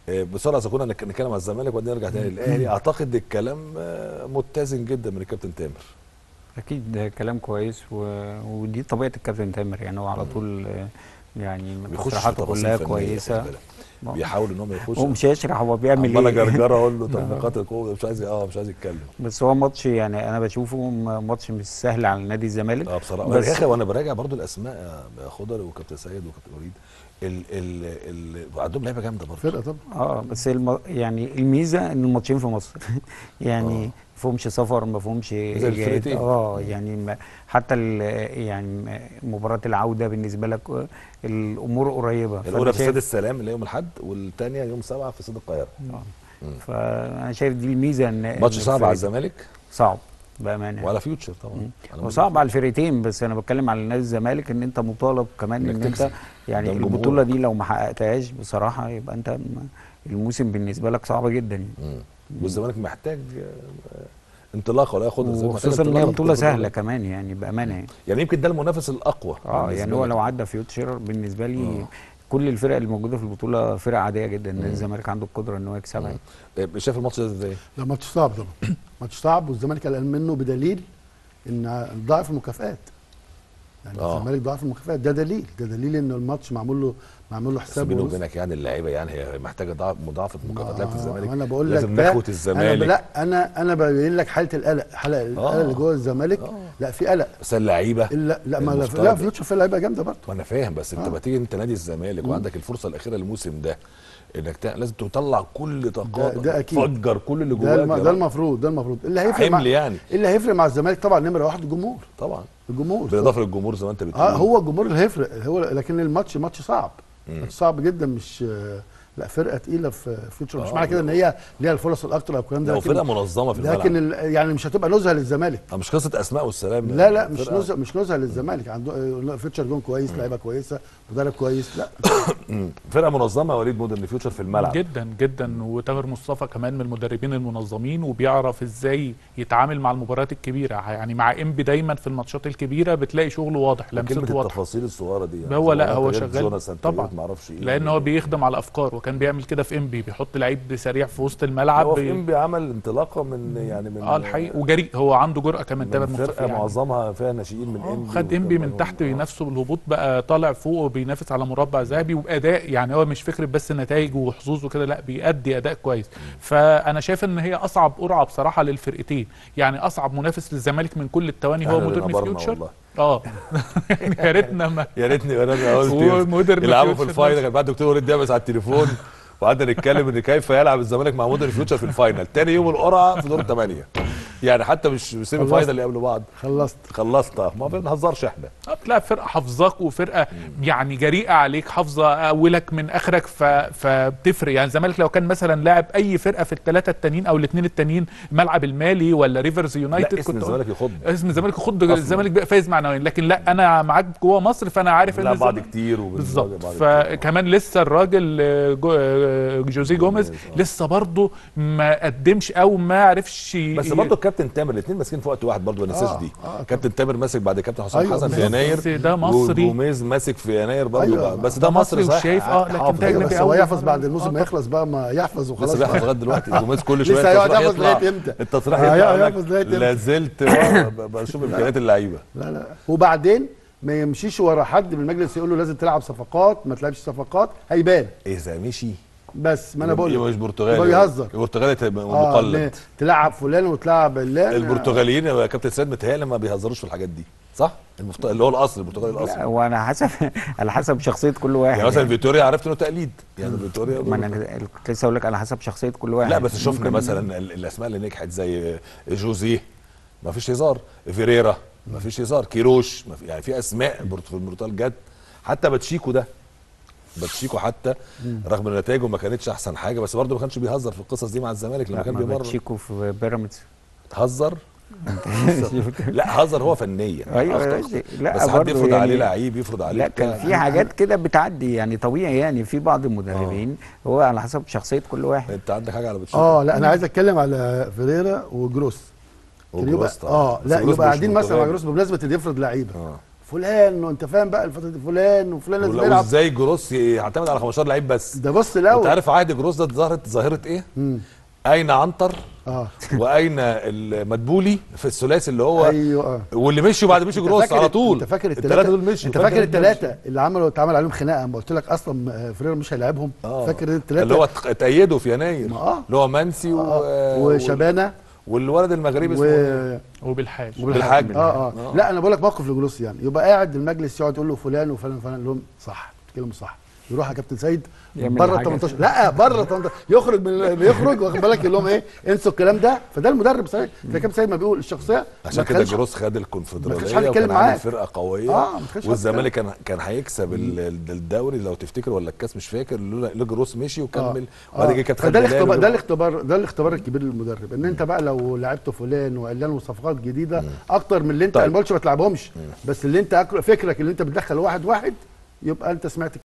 آه، بسرعه اذا كنا نك- نتكلم على الزمالك وبعدين نرجع تاني للاهلي اعتقد الكلام آه، متزن جدا من الكابتن تامر اكيد ده كلام كويس و... ودي طبيعه الكابتن تامر يعني هو على طول آه، يعني بيخش في تصريحاته تفاصيل كلها فنية، كويسه خد بالك. بيحاول ان هو ما يخش هو مش هيشرح هو بيعمل عمال ايه اجرجره اقول له طب آه. نقاط القوه مش عايز اه مش عايز يتكلم بس هو ماتش يعني انا بشوفه م- ماتش مش سهل على نادي الزمالك اه بصراحه بس- يا اخي وانا براجع برضو الاسماء يا خضر وكابتن سيد وكابتن وليد ال ال ال عندهم لعيبه جامده برضو فرقه طبعا اه بس الم... يعني الميزه ان الماتشين في مصر يعني آه. ما فيهمش سفر ما فيهمش زي إجهاد. الفرقتين. اه يعني ما حتى ال... يعني مباراه العوده بالنسبه لك آه، الامور قريبه فأنا الاولى في شايف- استاد السلام اللي يوم الاحد والثانيه يوم سبعة في استاد القاهره آه. مم. فانا شايف دي الميزه ان ماتش إن صعب الفريق- على الزمالك صعب بامانه وعلى فيوتشر طبعا مم. على وصعب على الفرقتين بس انا بتكلم على نادي الزمالك ان انت مطالب كمان إنك ان انت تكسب. يعني ده الجمهور. البطوله دي لو ما حققتهاش بصراحه يبقى انت م- الموسم بالنسبه لك صعب جدا يعني. مم. والزمالك محتاج آه، انطلاقه ولا ياخد الزمالك محتاج وخصوصا ان هي انطلاقة بطوله بطولة سهله كمان يعني بامانه يعني يعني يمكن ده المنافس الاقوى اه بالنسبة يعني هو لك. لو عدى فيوتشر بالنسبه لي آه. كل الفرق اللي موجوده في البطوله فرق عاديه جدا مم. نادي الزمالك عنده القدره ان هو يكسبها يعني. آه، شايف الماتش ده ازاي؟ ده ماتش صعب طبعا ماتش صعب والزمالك قلقان منه بدليل ان ضعف المكافآت يعني آه. الزمالك ضعف المكافآت ده دليل ده دليل ان الماتش معمول له معمول له بس حساب بيني ونص. وبينك يعني اللعيبه يعني هي محتاجه ضعف مضاعفه مكافآت لعيبه آه، الزمالك انا بقول لك لازم ده- نخوه انا الزمالك لا انا انا ببين لك حاله القلق حاله القلق اللي جوه الزمالك آه. لا في قلق بس اللعيبه لا لا ما لا, المفترض. لا فيوتشر في لعيبه جامده برضه وانا فاهم بس انت آه. ما تيجي انت نادي الزمالك وعندك الفرصه الاخيره الموسم ده انك تع- لازم تطلع كل طاقاتك ده أكيد. تفجر كل اللي ده, جواك الم... يا ده رب. المفروض ده المفروض اللي هيفرق مع حمل يعني اللي هيفرق مع الزمالك طبعا نمره واحد الجمهور طبعا الجمهور بالاضافه للجمهور زي ما انت بتقول اه هو الجمهور اللي هيفرق هو لكن الماتش ماتش صعب مم. ماتش صعب جدا مش آه، لا فرقه تقيله في فيوتشر مش آه. معنى كده ان هي ليها الفرص الاكتر او الكلام ده لو لكن فرقه منظمه في الملعب لكن ال- يعني مش هتبقى نزهه للزمالك آه، مش قصه اسماء والسلام لا لا مش فرقة- نزهه مش نزهه للزمالك عنده آه، فيوتشر جون كويس لعيبه كويسه مدرب كويس لا مم. فرقه منظمه يا وليد مودرن فيوتشر في الملعب جدا جدا وتامر مصطفى كمان من المدربين المنظمين وبيعرف ازاي يتعامل مع المباريات الكبيره يعني مع انبي دايما في الماتشات الكبيره بتلاقي شغله واضح كلمه لمسته واضحه التفاصيل الصغيره دي يعني هو لا صغيرة هو تغيير شغال جوناثان طبعا تغيير معرفش ايه لان هو بيخدم على افكار وكان بيعمل كده في انبي بيحط لعيب سريع في وسط الملعب هو في بي- انبي عمل انطلاقه من يعني من اه الحقيقه وجريء هو عنده جرأه كمان تامر من مصطفى فرقه يعني. معظمها فيها ناشئين من آه، انبي خد انبي من وكمان- تحت آه. بينافسه بالهبوط بقى طالع فوق وبينافس على مربع ذهبي وباداء يعني هو مش فكره بس نتائج وحظوظ وكده لا بيأدي اداء كويس فانا شايف ان هي اصعب قرعه بصراحه للفرقتين يعني اصعب منافس للزمالك من كل التواني هو إحنا اللي مودرن نبرنا فيوتشر والله. اه يعني يا ريتنا ما يا ريتني انا قلت ومودرن يلعبوا في فيوتشر الفاينل نفسه. كان بعد دكتور وليد دابس على التليفون وقعدنا نتكلم ان كيف يلعب الزمالك مع مودرن فيوتشر في الفاينل تاني يوم القرعه في دور الثمانيه يعني حتى مش مش سيمي خلصت. فاينل اللي قبل بعض خلصت خلصت آه، ما بنهزرش احنا آه، بتلاقي فرقه حافظاك وفرقه يعني جريئه عليك حافظه اولك من اخرك ف... فبتفرق يعني الزمالك لو كان مثلا لاعب اي فرقه في الثلاثه التانيين او الاثنين التانيين ملعب المالي ولا ريفرز يونايتد لا اسم كنت الزمالك يخض اسم الزمالك يخض الزمالك بقى فايز معنويا لكن لا انا معاك جوه مصر فانا عارف ان بنلعب بعض الزمالك- كتير وبنواجه بالظبط بعض كتير. فكمان لسه الراجل آه، جو- آه، جوزيه جوميز آه. لسه برضه ما قدمش او ما عرفش ي- بس برضه الكابتن تامر الاثنين ماسكين في وقت واحد برضه ما ننساش آه، دي آه، كابتن تامر ماسك بعد كابتن حسام أيوة، حسن في بالظبط. يناير بس ده مصري. وجوميز ماسك في يناير برضه أيوة، بس ده ده مصري مصري صحيح وشايف، آه، لكن حافظ. ده ايوه أجنبي بس هو أول يحفظ مرة. بعد الموسم آه، ما يخلص بقى ما يحفظ وخلاص لسه بيحفظ لغايه دلوقتي جوميز كل شويه لسه هيقعد التصريح يحفظ يطلع لغاية إمتى؟ التصريح آه، يطلع هيحفظ لك لغاية إمتى؟ لا زلت آه، ب- بشوف امكانيات اللعيبه لا لا وبعدين ما يمشيش ورا حد من المجلس يقول له لازم تلعب صفقات ما تلعبش صفقات هيبان اذا مشي بس ما انا بقول يبقى لك مش برتغالي يبقى بيهزر. البرتغالي تبقى آه مقلد ن- تلعب فلان وتلعب علان البرتغاليين يا كابتن سيد متهيألي ما بيهزروش في الحاجات دي صح؟ المفت... اللي هو الاصل البرتغالي لا الاصلي وانا حسب على حسب شخصيه كل واحد يعني مثلا فيتوريا عرفت انه تقليد يعني فيتوريا ما انا كنت لسه اقول لك على حسب شخصيه كل واحد لا بس شفنا ممكن- مثلا ال- الاسماء اللي نجحت زي جوزيه ما فيش هزار فيريرا ما فيش هزار كيروش ما في يعني في اسماء برت- في البرتغال جت حتى باتشيكو ده باتشيكو حتى رغم ان نتائجه ما كانتش احسن حاجه بس برضه ما كانش بيهزر في القصص دي مع الزمالك لما لا كان ما بيمر باتشيكو في بيراميدز هزر لا هزر هو فنيا ايوه أخطأ. ماشي. لا بس حد برضه يفرض يعني- عليه لعيب يفرض عليه لا كان بتاع. في حاجات كده بتعدي يعني طبيعي يعني في بعض المدربين هو على حسب شخصيه كل واحد انت عندك حاجه على باتشيكو اه لا انا عايز اتكلم على فيريرا وجروس كان يبقى وجروس طبعا. اه بس لا جروس يبقى مش قاعدين مثلا مع برتغالي. جروس بمناسبه ان يفرض لعيبه اه فلان وانت فاهم بقى الفتره دي فلان وفلان لازم ولو يلعب ازاي جروس يعتمد على 15 لعيب بس ده بص انت الاول عارف عهد جروس ده ظهرت ظاهره ايه؟ مم. اين عنتر اه واين المدبولي في الثلاثي اللي هو ايوه اه واللي مشوا بعد مشوا انت جروس فاكر- على طول انت فاكر الثلاثه دول مشوا انت فاكر دول الثلاثه اللي عملوا اتعمل عليهم خناقه ما قلت لك اصلا آه، فريرا مش هيلاعبهم آه. فاكر الثلاثه اللي هو ات- اتأيدوا في يناير ما آه. اللي هو منسي و... آه. وشبانه والولد المغربي اسمه و... ايه؟ وبالحاج وبالحاج. اه اه آه. لا انا بقول لك موقف لجلوس يعني يبقى قاعد المجلس يقعد يقول له فلان وفلان وفلان يقول لهم صح بتتكلموا صح يروح يا كابتن سيد يعمل بره ال حاجة. 18 لا بره ال 18 يخرج من يخرج واخد بالك يقول لهم ايه انسوا الكلام ده فده المدرب صحيح زي كابتن سيد ما بيقول الشخصيه عشان ما كده تخليش- جروس خد ما الكونفدراليه تخليش حد يتكلم وكان عامل معاك. فرقه قويه آه، ما تخليش حد والزمالك كان كان هيكسب ال- ال- الدوري لو تفتكر ولا الكاس مش فاكر لولا لولا جروس مشي وكمل وبعد كده كانت فده خد الاختبار هلال ده و- الاختبار ده الاختبار الكبير للمدرب ان انت بقى لو لعبت فلان وعلان وصفقات جديده اكتر من اللي انت طيب. انا ما قلتش ما تلعبهمش بس اللي انت أك- فكرك اللي انت بتدخل واحد واحد يبقى انت سمعت